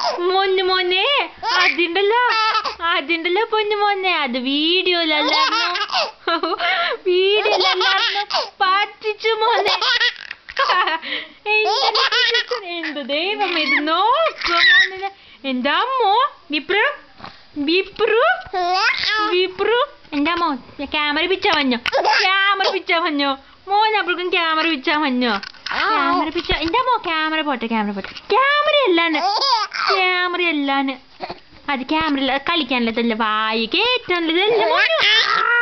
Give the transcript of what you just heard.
മോന് മോനെ അതുണ്ടല്ലോ അതുണ്ടല്ലോ പൊന്നു മോനെ അത് വീഡിയോയിലല്ലായിരുന്നു വീഡിയോയിലല്ലായിരുന്നു പറ്റിച്ചു മോനെ എന്തിനാ പറ്റിച്ചത്? എന്ത് ദൈവം ഇത് നോക്കുക മോനെ എന്താ അമ്മോ വിപ്രു വിപ്രു വിപ്രു എന്താ മോ ക്യാമറ പിച്ചാ മഞ്ഞോ ക്യാമറ പിച്ചാ മഞ്ഞോ മോൻ അപ്പോഴേക്കും ക്യാമറ പിച്ചാ മഞ്ഞോ ക്യാമറ പിച്ച എന്താ മോ ക്യാമറ പോട്ടെ ക്യാമറ പോട്ടെ ക്യാമറ അല്ലാണ് ക്യാമറ അല്ലാണ് അത് ക്യാമറ കളിക്കാനുള്ളതല്ല വായി കേറ്റാനുള്ളതല്ല മോനു. ആ!